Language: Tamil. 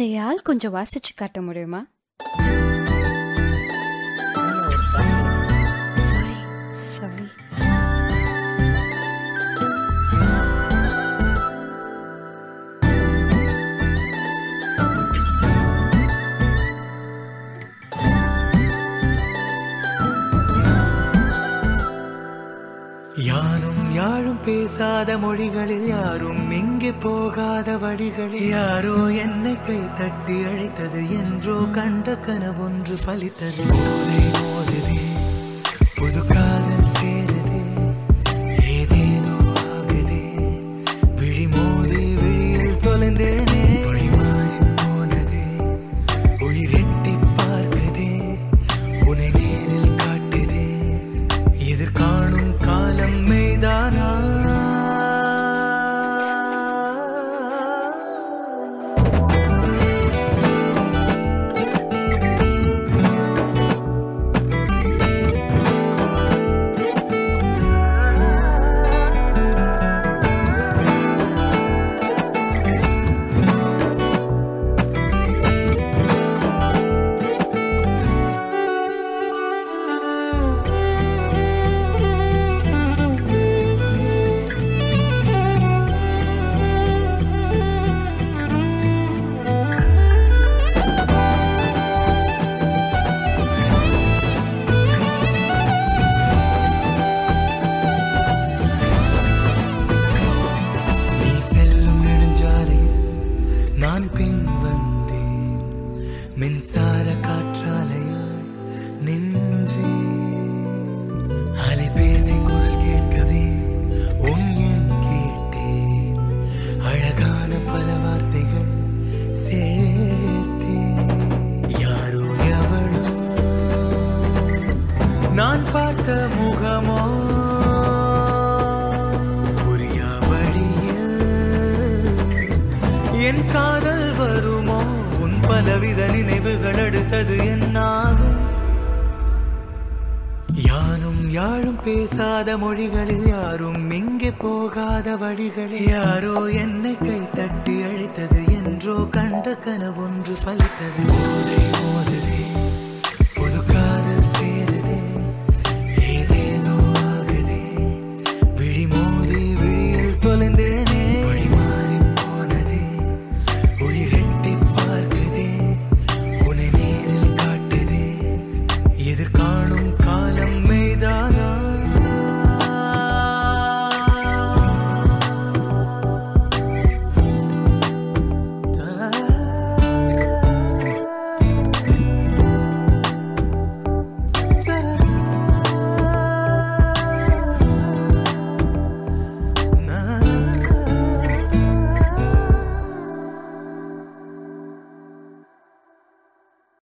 இந்த யாழ் கொஞ்சம் வாசிச்சு காட்ட முடியுமா சாரி சாரி யானும் யாழும் பேசாத மொழிகளில் யாரும் எங்கே போகாத வழிகளில் யாரோ என்னை கை தட்டி அழைத்தது என்றோ கண்ட கனவொன்று பலித்தது போதை மோதுதே புது காதல் சேருதே ஏதேதோ ஆகுதே விழி மோதி விழியில் தொலைந்தேனே வழி மாறி போனதே உயிரெட்டி பார்க்குதே உன்னை நேரில் காட்டுதே எதிர்காணும் காலம் மெய்தானா நீ செல்லும் நெடுஞ்சாலையில் நான் பின் வந்தேன் மின்சார காற்றாலையாய் நின்றேன் அலைபேசி குரல் கேட்கவே உன் எண் கேட்டேன் அழகான பல வார்த்தைகள் சேர்த்தேன் யாரோ எவளோ நான் பார்த்த முகமோ புரியா வழியில் என் காதல் வருமோ உன் பலவித நினைவுகள் அடுத்தது என்னாகும் யானும் யாழும் பேசாத மொழிகளில் யாரும் எங்கே போகாத வழிகளில் யாரோ என்னை கை தட்டி அழைத்தது என்றோ கண்ட கனவொன்று பலித்தது போதை மோதுதே